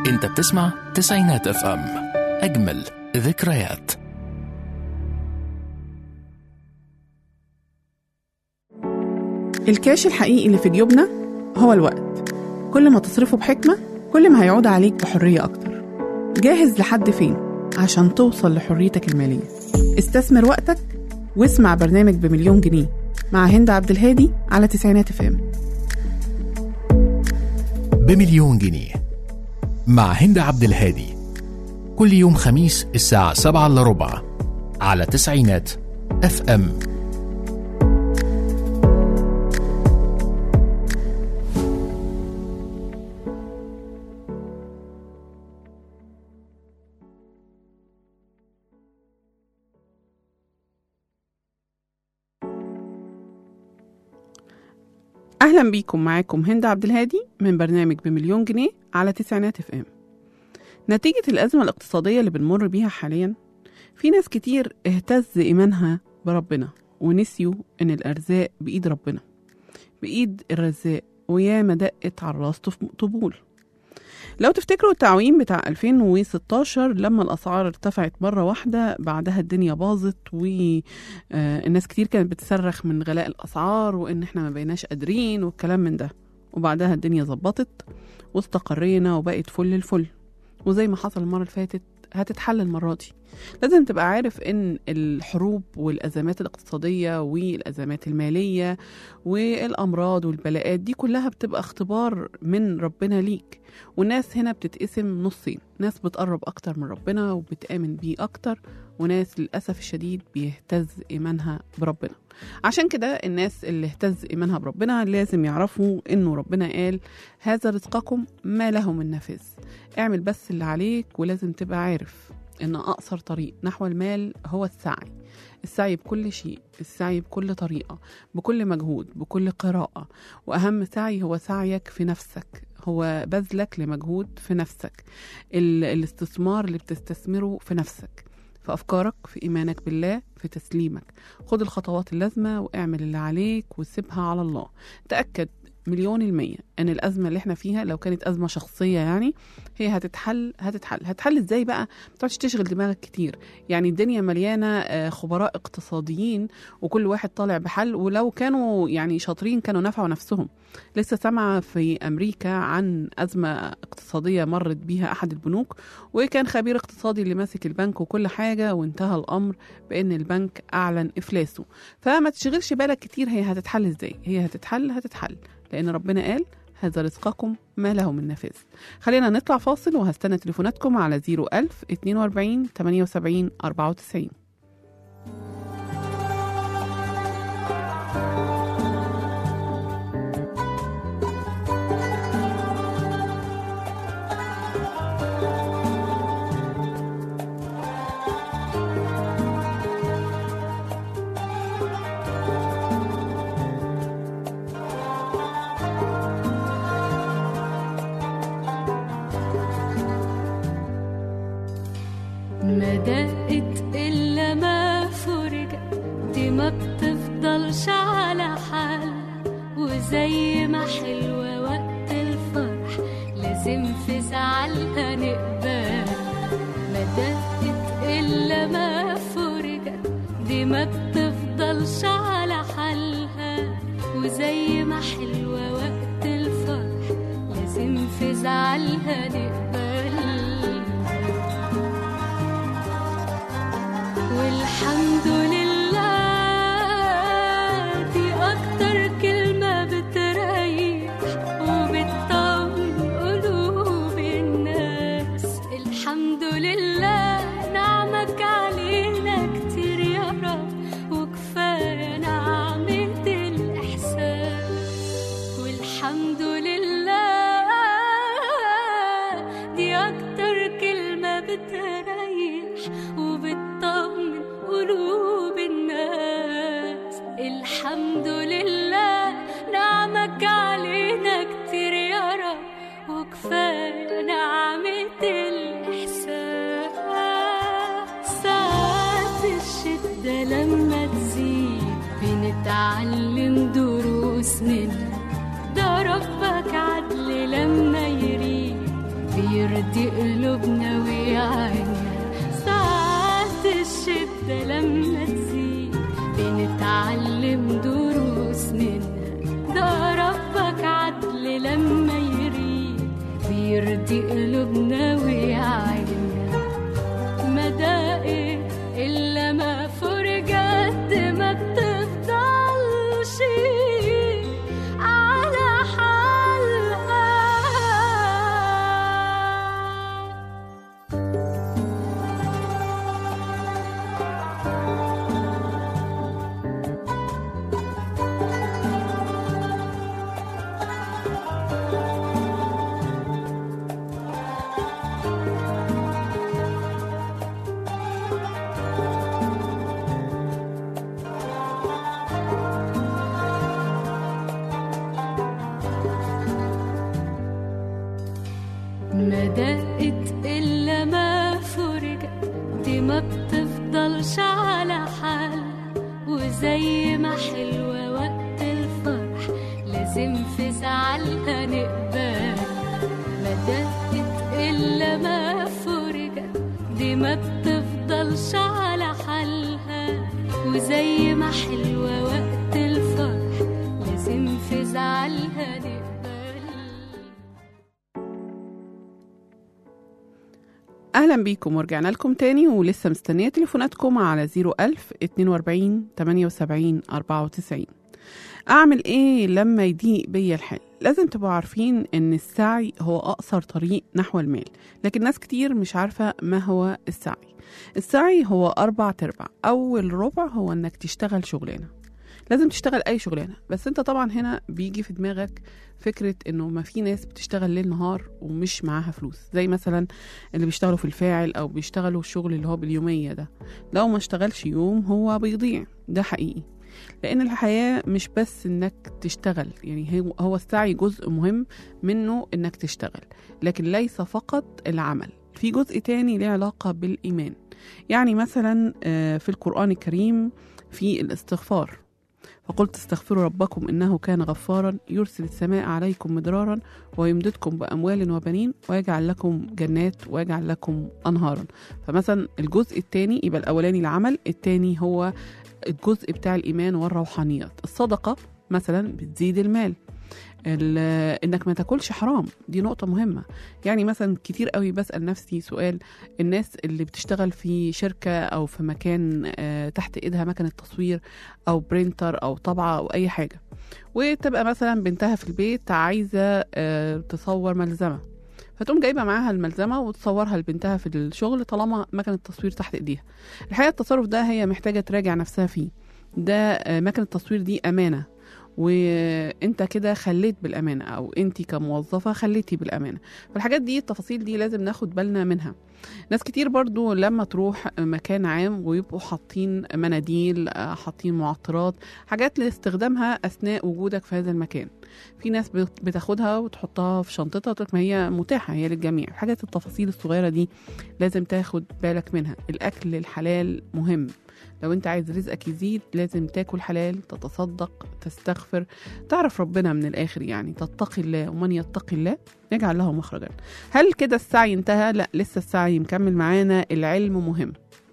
انت بتسمع تسعينات اف ام اجمل ذكريات الكاش الحقيقي اللي في جيوبنا هو الوقت كل ما تصرفه بحكمة كل ما هيعود عليك بحرية أكتر جاهز لحد فين عشان توصل لحريتك المالية استثمر وقتك واسمع برنامج بمليون جنيه مع هند عبد الهادي على تسعينات فام بمليون جنيه مع هند عبد الهادي كل يوم خميس الساعة سبعة إلا ربع على تسعينات اف ام أهلا بيكم معاكم هند عبد الهادي من برنامج بمليون جنيه على تسعينات اف ام نتيجة الأزمة الاقتصادية اللي بنمر بيها حاليا في ناس كتير اهتز إيمانها بربنا ونسيوا إن الأرزاق بإيد ربنا بإيد الرزاق وياما دقت على الراس طف- طبول لو تفتكروا التعويم بتاع 2016 لما الأسعار ارتفعت مرة واحدة بعدها الدنيا باظت والناس كتير كانت بتصرخ من غلاء الأسعار وإن احنا ما بقيناش قادرين والكلام من ده وبعدها الدنيا ظبطت واستقرينا وبقت فل الفل وزي ما حصل المرة اللي فاتت هتتحل المرة دي لازم تبقى عارف ان الحروب والازمات الاقتصادية والازمات المالية والامراض والبلاءات دي كلها بتبقى اختبار من ربنا ليك والناس هنا بتتقسم نصين ناس بتقرب اكتر من ربنا وبتآمن بيه اكتر وناس للأسف الشديد بيهتز إيمانها بربنا عشان كده الناس اللي اهتز إيمانها بربنا لازم يعرفوا إنه ربنا قال هذا رزقكم ما له من نفذ اعمل بس اللي عليك ولازم تبقى عارف إن أقصر طريق نحو المال هو السعي السعي بكل شيء السعي بكل طريقة بكل مجهود بكل قراءة وأهم سعي هو سعيك في نفسك هو بذلك لمجهود في نفسك ال- الاستثمار اللي بتستثمره في نفسك في أفكارك في إيمانك بالله في تسليمك خد الخطوات اللازمة واعمل اللي عليك وسيبها على الله تأكد مليون المية ان الازمه اللي احنا فيها لو كانت ازمه شخصيه يعني هي هتتحل هتتحل هتحل ازاي بقى ما تقعدش تشغل دماغك كتير يعني الدنيا مليانه آه، خبراء اقتصاديين وكل واحد طالع بحل ولو كانوا يعني شاطرين كانوا نفعوا نفسهم لسه سامعه في امريكا عن ازمه اقتصاديه مرت بيها احد البنوك وكان خبير اقتصادي اللي ماسك البنك وكل حاجه وانتهى الامر بان البنك اعلن افلاسه فما تشغلش بالك كتير هي هتتحل ازاي هي هتتحل هتتحل لان ربنا قال هذا رزقكم ما له من نفاذ خلينا نطلع فاصل وهستنى تليفوناتكم على 01000 42 78 94 ما دقت إلا ما فرجت دي ما بتفضلش على حال وزي ما حلوة وقت الفرح لازم في زعلها نقبل ما دقت إلا ما فرجت دي ما بتفضلش على حالها وزي ما حلوة وقت الفرح لازم في زعلها نقبل والحمد لله دي أكتر كلمة بتريح وبتطمن قلوب الناس الحمد لله نعمك علينا كتير يا رب وكفاية نعمة الإحسان والحمد لله دي أكتر كلمة بتريح وبتطمن قلوب الناس الحمد لله نعمك علينا كتير يا رب وكفاية نعمة الإحسان ساعات الشدة لما تزيد بنتعلم دروس منها ده ربك عدل لما يريد بيرزق بيرضي قلوبنا ويعينا ساعات الشدة لما تزيد بنتعلم دروس منها ده ربك عدل لما يريد بيرضي قلوبنا ويعينا ما دقت إلا ما فرجت ما بتفضلش على حالها ما دقت إلا ما فرجت دي ما بتفضلش على حال وزي ما حلوة وقت الفرح لازم في زعلها نقبل ما دقت إلا ما فرجت دي ما بتفضلش على حالها وزي ما حلوة وقت الفرح لازم في زعلها نقبل اهلا بيكم ورجعنا لكم تاني ولسه مستنيه تليفوناتكم على 01000 42 78 94 اعمل ايه لما يضيق بيا الحال لازم تبقوا عارفين ان السعي هو اقصر طريق نحو المال لكن ناس كتير مش عارفه ما هو السعي السعي هو اربع تربع اول ربع هو انك تشتغل شغلانه لازم تشتغل اي شغلانه بس انت طبعا هنا بيجي في دماغك فكره انه ما في ناس بتشتغل ليل نهار ومش معاها فلوس زي مثلا اللي بيشتغلوا في الفاعل او بيشتغلوا الشغل اللي هو باليوميه ده لو ما اشتغلش يوم هو بيضيع ده حقيقي لان الحياه مش بس انك تشتغل يعني هو- هو السعي جزء مهم منه انك تشتغل لكن ليس فقط العمل في جزء تاني له علاقه بالايمان يعني مثلا آه، في القران الكريم في الاستغفار فقلت استغفروا ربكم انه كان غفارا يرسل السماء عليكم مدرارا ويمددكم باموال وبنين ويجعل لكم جنات ويجعل لكم انهارا فمثلا الجزء الثاني يبقى الاولاني العمل الثاني هو الجزء بتاع الايمان والروحانيات الصدقه مثلا بتزيد المال ال- انك ما تاكلش حرام دي نقطة مهمة يعني مثلا كتير قوي بسأل نفسي سؤال الناس اللي بتشتغل في شركة او في مكان آه، تحت ايدها مكنة تصوير او برينتر او طبعة او اي حاجة وتبقى مثلا بنتها في البيت عايزة آه، تصور ملزمة فتقوم جايبة معاها الملزمة وتصورها لبنتها في الشغل طالما مكنة التصوير تحت ايديها الحقيقة التصرف ده هي محتاجة تراجع نفسها فيه ده آه، مكنة التصوير دي أمانة وانت كده خليت بالامانه او انت كموظفه خليتي بالامانه فالحاجات دي التفاصيل دي لازم ناخد بالنا منها ناس كتير برضو لما تروح مكان عام ويبقوا حاطين مناديل آه، حاطين معطرات حاجات لاستخدامها اثناء وجودك في هذا المكان في ناس بت- بتاخدها وتحطها في شنطتها وتقول لك ما هي متاحه هي للجميع حاجات التفاصيل الصغيره دي لازم تاخد بالك منها الاكل الحلال مهم لو انت عايز رزقك يزيد لازم تاكل حلال تتصدق تستغفر تعرف ربنا من الاخر يعني تتقي الله ومن يتقي الله يجعل له مخرجا هل كده السعي انتهى لا لسه السعي مكمل معانا العلم مهم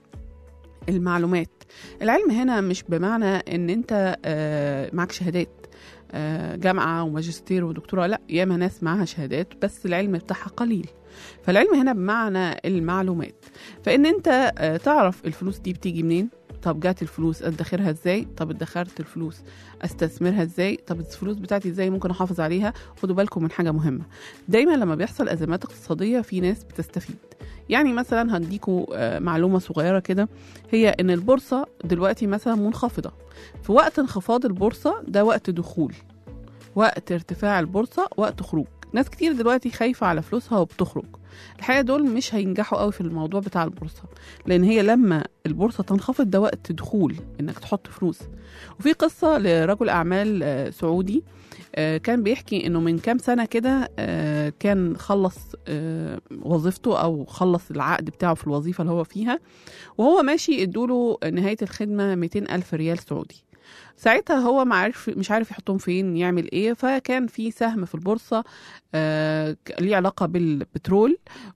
المعلومات العلم هنا مش بمعنى ان انت آه، معك شهادات آه، جامعة وماجستير ودكتوراه لا ياما ناس معاها شهادات بس العلم بتاعها قليل فالعلم هنا بمعنى المعلومات فان انت آه، تعرف الفلوس دي بتيجي منين طب جات الفلوس ادخرها ازاي طب ادخرت الفلوس استثمرها ازاي طب الفلوس بتاعتي ازاي ممكن احافظ عليها خدوا بالكم من حاجه مهمه دايما لما بيحصل ازمات اقتصاديه في ناس بتستفيد يعني مثلا هديكوا آه، معلومه صغيره كده هي ان البورصه دلوقتي مثلا منخفضه في وقت انخفاض البورصه ده وقت دخول وقت ارتفاع البورصه وقت خروج ناس كتير دلوقتي خايفه على فلوسها وبتخرج الحقيقه دول مش هينجحوا قوي في الموضوع بتاع البورصه لان هي لما البورصه تنخفض ده وقت دخول انك تحط فلوس وفي قصه لرجل اعمال آه، سعودي آه، كان بيحكي انه من كام سنه كده آه، كان خلص آه، وظيفته او خلص العقد بتاعه في الوظيفه اللي هو فيها وهو ماشي ادوله نهايه الخدمه 200 الف ريال سعودي ساعتها هو ما عارف مش عارف يحطهم فين يعمل ايه فكان في سهم في البورصه آه ك- ليه علاقه بالبترول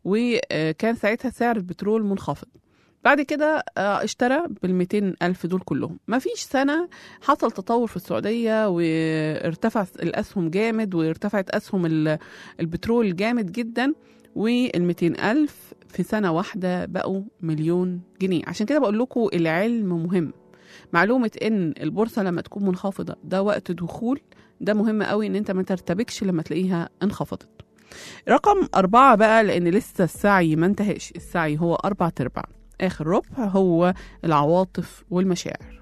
وكان ساعتها سعر البترول منخفض بعد كده آه، اشترى بال ألف دول كلهم ما فيش سنة حصل تطور في السعودية وارتفع الأسهم جامد وارتفعت أسهم ال- البترول جامد جدا وال ألف في سنة واحدة بقوا مليون جنيه عشان كده بقول لكم العلم مهم معلومة إن البورصة لما تكون منخفضة ده وقت دخول ده مهم قوي إن أنت ما ترتبكش لما تلاقيها انخفضت رقم أربعة بقى لأن لسه السعي ما انتهاش السعي هو أربع تربع آخر ربع هو العواطف والمشاعر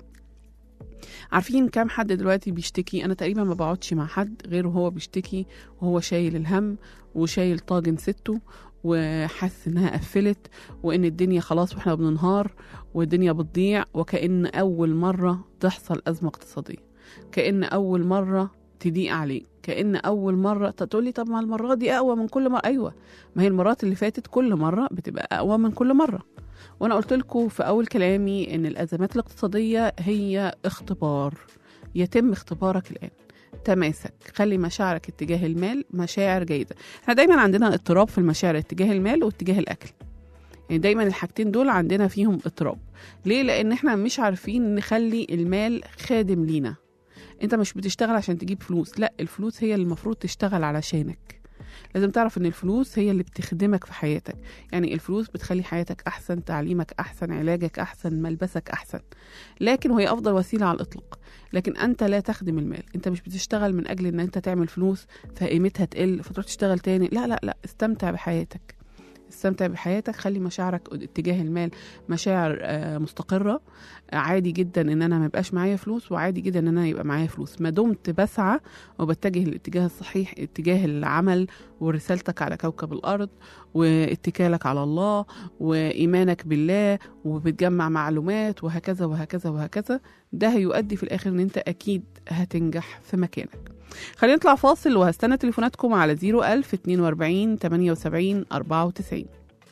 عارفين كام حد دلوقتي بيشتكي أنا تقريبا ما بقعدش مع حد غير وهو بيشتكي وهو شايل الهم وشايل طاجن سته وحاسس انها قفلت وان الدنيا خلاص واحنا بننهار والدنيا بتضيع وكأن أول مرة تحصل أزمة اقتصادية كأن أول مرة تضيق عليك كأن أول مرة تقول لي طب ما المرة دي أقوى من كل مرة أيوة ما هي المرات اللي فاتت كل مرة بتبقى أقوى من كل مرة وأنا قلت لكم في أول كلامي إن الأزمات الاقتصادية هي اختبار يتم اختبارك الآن تماسك خلي مشاعرك اتجاه المال مشاعر جيدة احنا دايما عندنا اضطراب في المشاعر اتجاه المال واتجاه الأكل يعني دايما الحاجتين دول عندنا فيهم اضطراب ليه لان احنا مش عارفين نخلي المال خادم لينا انت مش بتشتغل عشان تجيب فلوس لا الفلوس هي اللي المفروض تشتغل علشانك لازم تعرف ان الفلوس هي اللي بتخدمك في حياتك يعني الفلوس بتخلي حياتك احسن تعليمك احسن علاجك احسن ملبسك احسن لكن وهي افضل وسيله على الاطلاق لكن انت لا تخدم المال انت مش بتشتغل من اجل ان انت تعمل فلوس فقيمتها تقل فتروح تشتغل تاني لا لا لا استمتع بحياتك استمتع بحياتك خلي مشاعرك اتجاه المال مشاعر آه، مستقرة آه، عادي جدا ان انا ما يبقاش معايا فلوس وعادي جدا ان انا يبقى معايا فلوس ما دمت بسعى وبتجه الاتجاه الصحيح اتجاه العمل ورسالتك على كوكب الارض واتكالك على الله وايمانك بالله وبتجمع معلومات وهكذا وهكذا وهكذا ده هيؤدي في الاخر ان انت اكيد هتنجح في مكانك خلينا نطلع فاصل وهستنى تليفوناتكم على 01000 42 78 94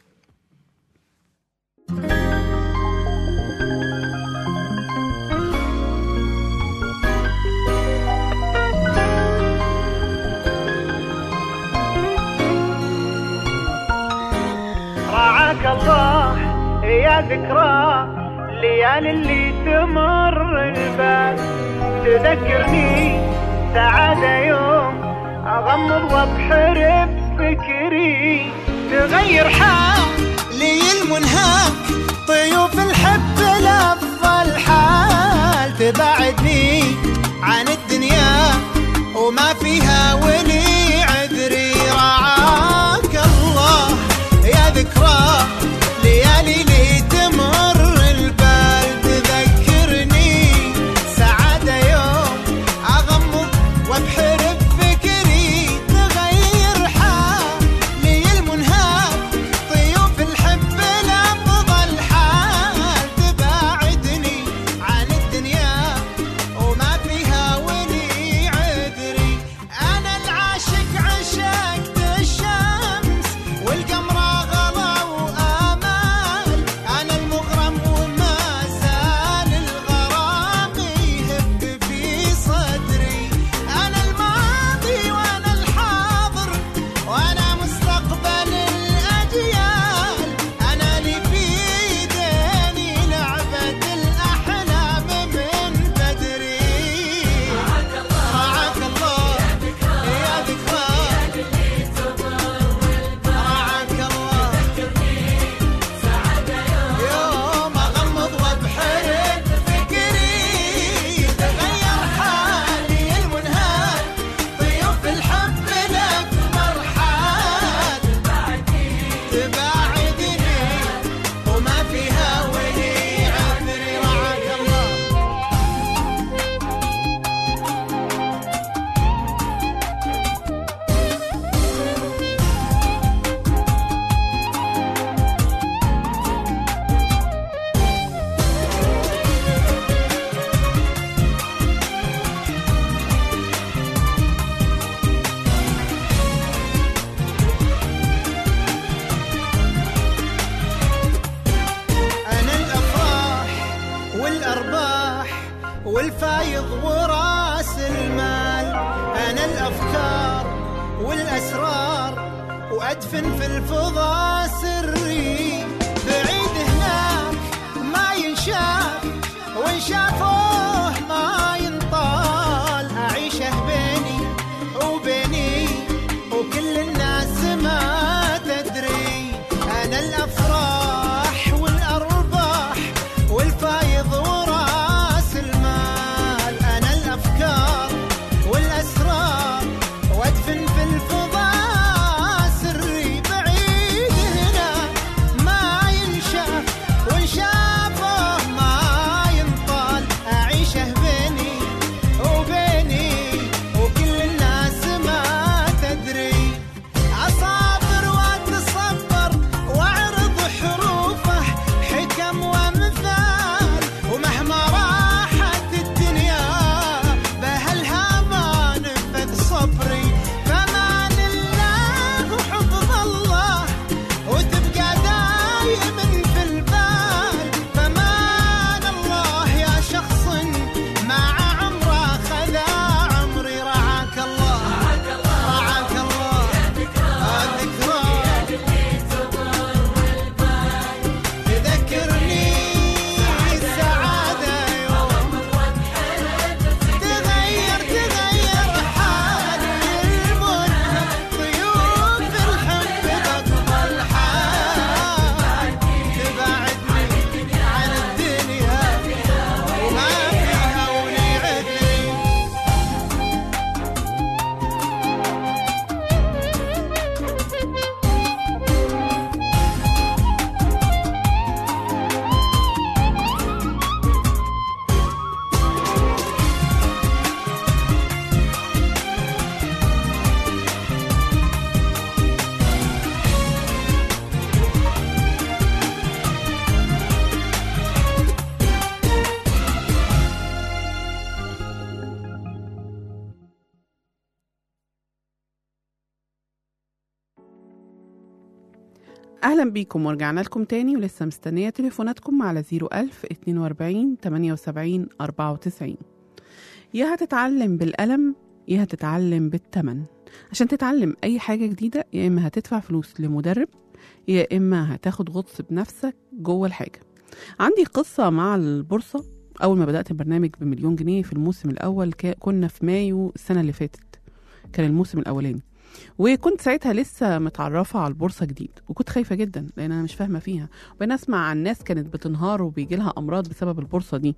رعاك الله يا ذكرى ليالي اللي تمر البال تذكرني سعادة يوم أغمض وابحر بفكري تغير حالي المنهاك طيوف الحب لفظ الحال تبعدني عن الدنيا وما فيها ولي عذري رعاك الله يا ذكرى ليالي لي تمر البال تذكرني سعادة يوم أغمض وابحر بفكري تغير حالي المنهار طيوف الحب لفظ الحال تباعدني عن الدنيا وما فيها ولي عذري أنا العاشق وادفن في الفضاء سري بعيد هناك ما ينشاف وان شافوه ما ينطال اعيشه بيني وبيني وكل الناس ما تدري انا الافراح والارباح والفايض وراس المال انا الافكار والاسرار وادفن في الفضاء سري بعيد هنا ما ينشاف وان شافه ما ينطال اعيشه بيني وبيني وكل الناس ما تدري أصابر وأتصبر وأعرض حروفه حكم ومثال ومهما راحت الدنيا بهلها ما نفذ صبري فمان الله وحفظ الله وتبقى دايما في البال فمان الله يا شخص مع عمره خذا عمري رعاك الله رعاك الله الذكرى تذكرني السعادة يوم تغير تغير حالي المنهم ضيوف الحب تقبل حال تبعدني عن الدنيا وما فيها وليعدني اهلا بيكم ورجعنا لكم تاني ولسه مستنيه تليفوناتكم على 01000 42 78 94 يا هتتعلم بالقلم يا هتتعلم بالتمن عشان تتعلم اي حاجه جديده يا اما هتدفع فلوس لمدرب يا اما هتاخد غطس بنفسك جوه الحاجه عندي قصه مع البورصه اول ما بدات البرنامج بمليون جنيه في الموسم الاول كا- كنا في مايو السنه اللي فاتت كان الموسم الاولاني وكنت ساعتها لسه متعرفة على البورصة جديد وكنت خايفة جدا لأن أنا مش فاهمة فيها وبين أسمع عن ناس كانت بتنهار وبيجي لها أمراض بسبب البورصة دي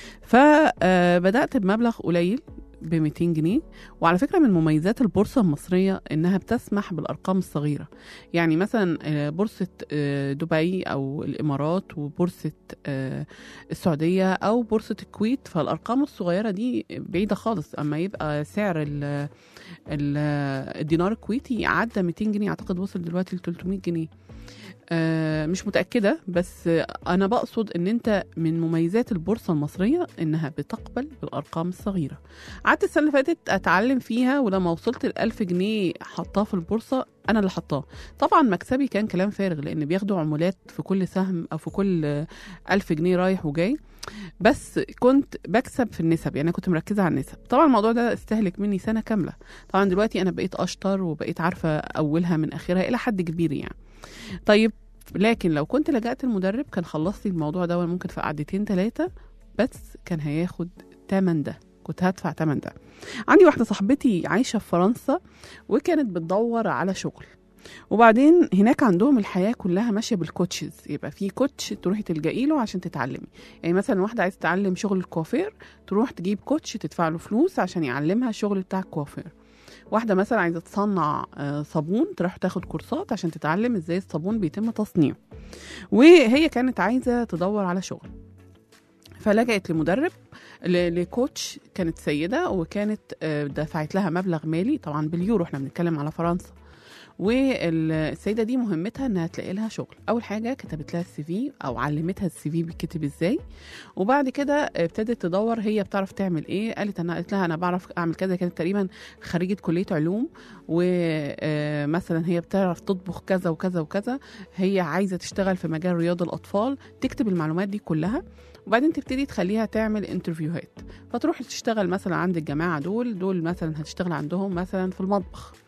فبدأت بمبلغ قليل ب 200 جنيه وعلى فكرة من مميزات البورصة المصرية إنها بتسمح بالأرقام الصغيرة يعني مثلا آه، بورصة آه، دبي أو الإمارات وبورصة آه، السعودية أو بورصة الكويت فالأرقام الصغيرة دي بعيدة خالص أما يبقى سعر ال ال- الدينار الكويتي عدى 200 جنيه اعتقد وصل دلوقتي ل 300 جنيه آه، مش متأكدة بس آه، أنا بقصد إن أنت من مميزات البورصة المصرية إنها بتقبل بالأرقام الصغيرة قعدت السنة اللي فاتت أتعلم فيها ولما وصلت الألف جنيه حطاه في البورصة أنا اللي حطاه طبعا مكسبي كان كلام فارغ لأن بياخدوا عمولات في كل سهم أو في كل آه، ألف جنيه رايح وجاي بس كنت بكسب في النسب يعني أنا كنت مركزة على النسب طبعا الموضوع ده استهلك مني سنة كاملة طبعا دلوقتي أنا بقيت أشطر وبقيت عارفة أولها من آخرها إلى حد كبير يعني طيب لكن لو كنت لجأت المدرب كان خلص لي الموضوع ده ممكن في قعدتين ثلاثة بس كان هياخد تمن ده كنت هدفع تمن ده عندي واحدة صاحبتي عايشة في فرنسا وكانت بتدور على شغل وبعدين هناك عندهم الحياة كلها ماشية بالكوتشز يبقى في كوتش تروحي تلجئي له عشان تتعلمي يعني مثلا واحدة عايزة تتعلم شغل الكوافير تروح تجيب كوتش تدفع له فلوس عشان يعلمها الشغل بتاع الكوافير واحدة مثلا عايزة تصنع آه، صابون تروح تاخد كورسات عشان تتعلم ازاي الصابون بيتم تصنيعه وهي كانت عايزة تدور على شغل فلجأت لمدرب ل- لكوتش كانت سيدة وكانت آه، دفعت لها مبلغ مالي طبعا باليورو احنا بنتكلم على فرنسا والسيدة دي مهمتها انها تلاقي لها شغل اول حاجة كتبت لها السي في او علمتها السي في بيتكتب ازاي وبعد كده ابتدت تدور هي بتعرف تعمل ايه قالت انا قالت لها انا بعرف اعمل كذا كانت تقريبا خريجة كلية علوم ومثلا هي بتعرف تطبخ كذا وكذا وكذا هي عايزة تشتغل في مجال رياض الاطفال تكتب المعلومات دي كلها وبعدين تبتدي تخليها تعمل انترفيوهات فتروح تشتغل مثلا عند الجماعة دول دول مثلا هتشتغل عندهم مثلا في المطبخ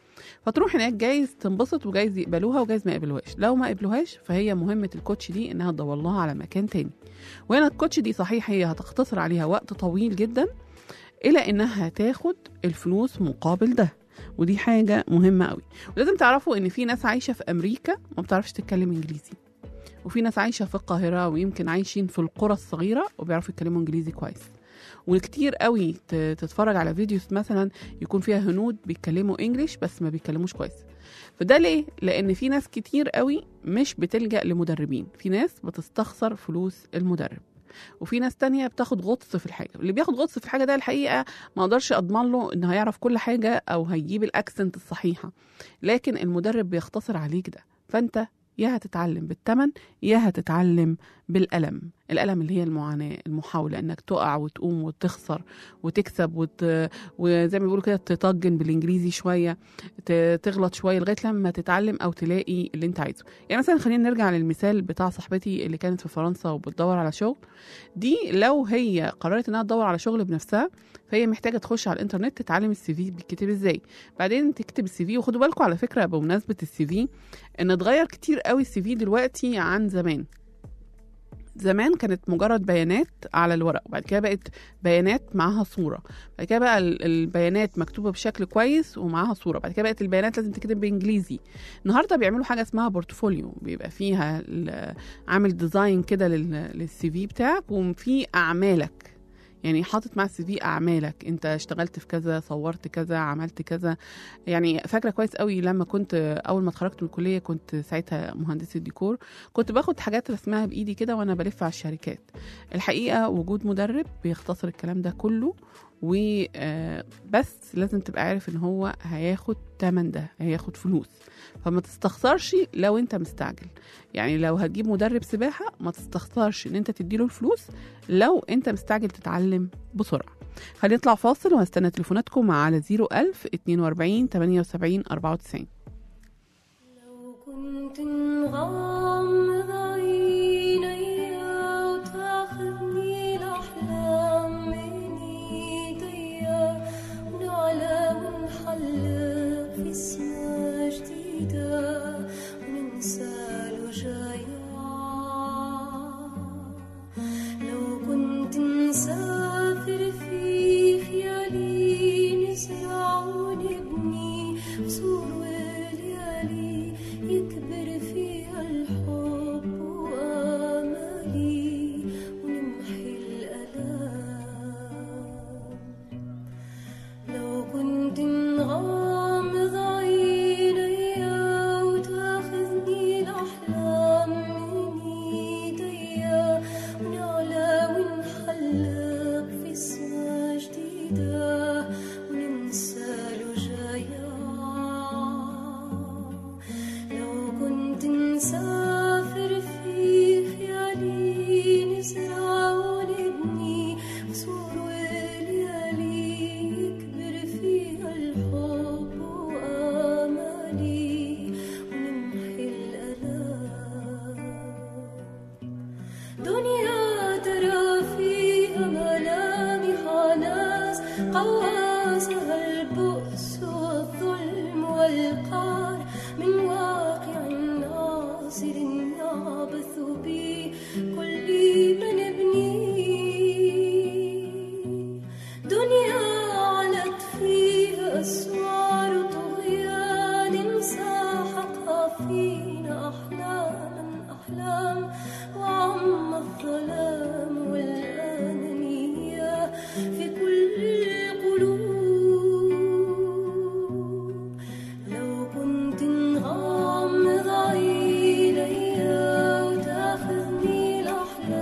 فتروح هناك جايز تنبسط وجايز يقبلوها وجايز ما يقبلوهاش لو ما قبلوهاش فهي مهمه الكوتش دي انها تدور لها على مكان تاني وهنا الكوتش دي صحيح هي هتختصر عليها وقت طويل جدا الى انها هتاخد الفلوس مقابل ده ودي حاجه مهمه قوي ولازم تعرفوا ان في ناس عايشه في امريكا ما بتعرفش تتكلم انجليزي وفي ناس عايشه في القاهره ويمكن عايشين في القرى الصغيره وبيعرفوا يتكلموا انجليزي كويس وكتير قوي ت- تتفرج على فيديوز مثلا يكون فيها هنود بيتكلموا انجليش بس ما بيتكلموش كويس فده ليه لان في ناس كتير قوي مش بتلجأ لمدربين في ناس بتستخسر فلوس المدرب وفي ناس تانية بتاخد غطس في الحاجة اللي بياخد غطس في الحاجة ده الحقيقة ما اقدرش اضمن له انه هيعرف كل حاجة او هيجيب الاكسنت الصحيحة لكن المدرب بيختصر عليك ده فانت يا هتتعلم بالتمن يا هتتعلم بالألم الألم اللي هي المعاناة المحاولة إنك تقع وتقوم وتخسر وتكسب وت... وزي ما بيقولوا كده تطجن بالإنجليزي شوية ت... تغلط شوية لغاية لما تتعلم أو تلاقي اللي أنت عايزه يعني مثلا خلينا نرجع للمثال بتاع صاحبتي اللي كانت في فرنسا وبتدور على شغل دي لو هي قررت إنها تدور على شغل بنفسها فهي محتاجة تخش على الإنترنت تتعلم السي في بيتكتب إزاي بعدين تكتب السي في وخدوا بالكم على فكرة بمناسبة السي في ان اتغير كتير قوي السي في دلوقتي عن زمان زمان كانت مجرد بيانات على الورق وبعد كده بقت بيانات معاها صورة بعد كده بقى ال- البيانات مكتوبة بشكل كويس ومعاها صورة بعد كده بقت البيانات لازم تكتب بإنجليزي النهاردة بيعملوا حاجة اسمها بورتفوليو بيبقى فيها ال- عامل ديزاين كده للسي في بتاعك وفي أعمالك يعني حاطط مع السي في اعمالك انت اشتغلت في كذا صورت كذا عملت كذا يعني فاكره كويس قوي لما كنت اول ما اتخرجت من الكليه كنت ساعتها مهندسه ديكور كنت باخد حاجات رسمها بايدي كده وانا بلف على الشركات الحقيقه وجود مدرب بيختصر الكلام ده كله وبس لازم تبقى عارف ان هو هياخد تمن ده هياخد فلوس فما تستخسرش لو انت مستعجل يعني لو هتجيب مدرب سباحه ما تستخسرش ان انت تديله الفلوس لو انت مستعجل تتعلم بسرعه خلينا نطلع فاصل وهستنى تليفوناتكم على 01000 42 78 94 لو كنت نغمض عيني وتاخذني الأحلام من ايديا ونعلى ونحلق في سما جديدة وننسى الوجايا لو كنت نسافر في خيالي نزرع ونبني قصور وليالي يكبر فيها الحب وآمالي ونمحي الألام لو كنت نغمض عيني وتاخذني الأحلام من ايديا ونعلى ونحلق في سما جديدة وننسى الوجايا لو كنت نسافر في خيالي نزرع ونبني قصور وليالي يكبر فيها الحب وآمالي ونمحي الألام دنيا ترى فيها ملامح ناس قواسها البؤس والظلم والقهر من واقع ناصر يعبث بكل من ابني دنيا علت فيها أسوار طغيان ساحقها فينا أحلاما أحلام وعم الظلام والأنانية في كل القلوب لو كنت نغمض عيني وتاخذني الأحلام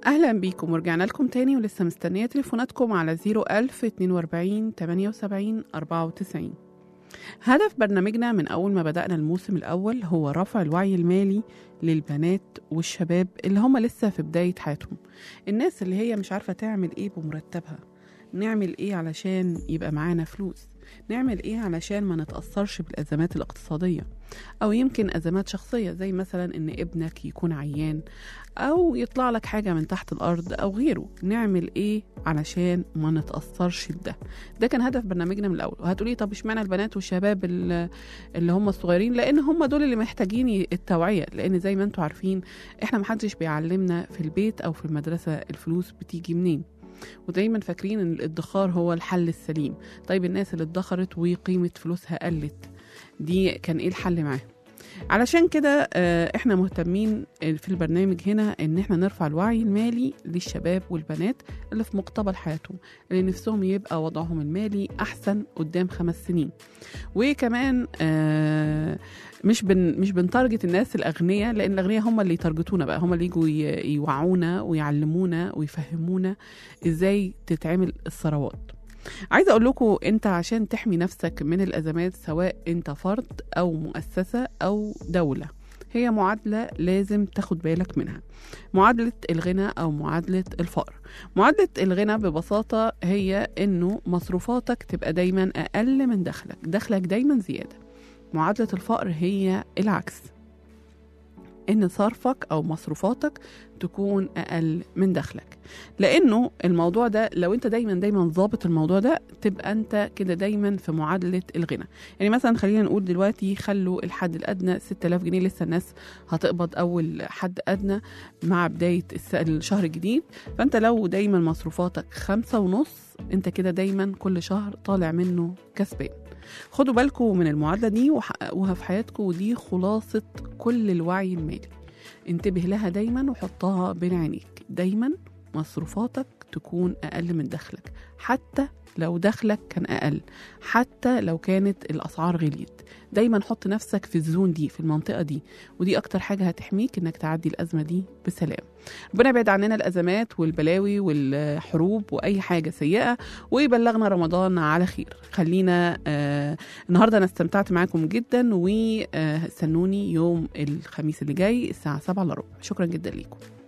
أهلا بيكم ورجعنا لكم تاني ولسه مستنية تليفوناتكم على 01000 42 78 94 هدف برنامجنا من أول ما بدأنا الموسم الأول هو رفع الوعي المالي للبنات والشباب اللي هم لسه في بداية حياتهم الناس اللي هي مش عارفة تعمل إيه بمرتبها نعمل إيه علشان يبقى معانا فلوس نعمل إيه علشان ما نتأثرش بالأزمات الاقتصادية أو يمكن أزمات شخصية زي مثلا إن ابنك يكون عيان أو يطلع لك حاجة من تحت الأرض أو غيره نعمل إيه علشان ما نتأثرش بده ده كان هدف برنامجنا من الأول وهتقولي طب اشمعنى البنات والشباب ال- اللي هم الصغيرين لأن هم دول اللي محتاجين التوعية لأن زي ما انتم عارفين إحنا محدش بيعلمنا في البيت أو في المدرسة الفلوس بتيجي منين ودايما فاكرين ان الادخار هو الحل السليم طيب الناس اللي ادخرت وقيمة فلوسها قلت دي كان ايه الحل معاهم علشان كده آه، احنا مهتمين في البرنامج هنا ان احنا نرفع الوعي المالي للشباب والبنات اللي في مقتبل حياتهم اللي نفسهم يبقى وضعهم المالي احسن قدام خمس سنين وكمان آه، مش بن مش بنتارجت الناس الاغنياء لان الاغنياء هم اللي يتارجتونا بقى هم اللي يجوا ي- يوعونا ويعلمونا ويفهمونا ازاي تتعمل الثروات عايزه اقول لكم انت عشان تحمي نفسك من الازمات سواء انت فرد او مؤسسه او دوله هي معادله لازم تاخد بالك منها معادله الغنى او معادله الفقر معادله الغنى ببساطه هي انه مصروفاتك تبقى دايما اقل من دخلك دخلك دايما زياده معادله الفقر هي العكس ان صرفك او مصروفاتك تكون اقل من دخلك لانه الموضوع ده لو انت دايما دايما ظابط الموضوع ده تبقى انت كده دايما في معادله الغنى يعني مثلا خلينا نقول دلوقتي خلوا الحد الادنى 6000 جنيه لسه الناس هتقبض اول حد ادنى مع بدايه الس- الشهر الجديد فانت لو دايما مصروفاتك خمسة ونص انت كده دايما كل شهر طالع منه كسبان خدوا بالكم من المعادله دي وحققوها في حياتكم ودي خلاصه كل الوعي المالي انتبه لها دايما وحطها بين عينيك دايما مصروفاتك تكون أقل من دخلك حتى لو دخلك كان أقل حتى لو كانت الأسعار غليت دايما حط نفسك في الزون دي في المنطقة دي ودي أكتر حاجة هتحميك إنك تعدي الأزمة دي بسلام ربنا يبعد عننا الأزمات والبلاوي والحروب وأي حاجة سيئة ويبلغنا رمضان على خير خلينا آه النهاردة أنا استمتعت معاكم جدا واستنوني يوم الخميس اللي جاي الساعة 7 الا ربع شكرا جدا ليكم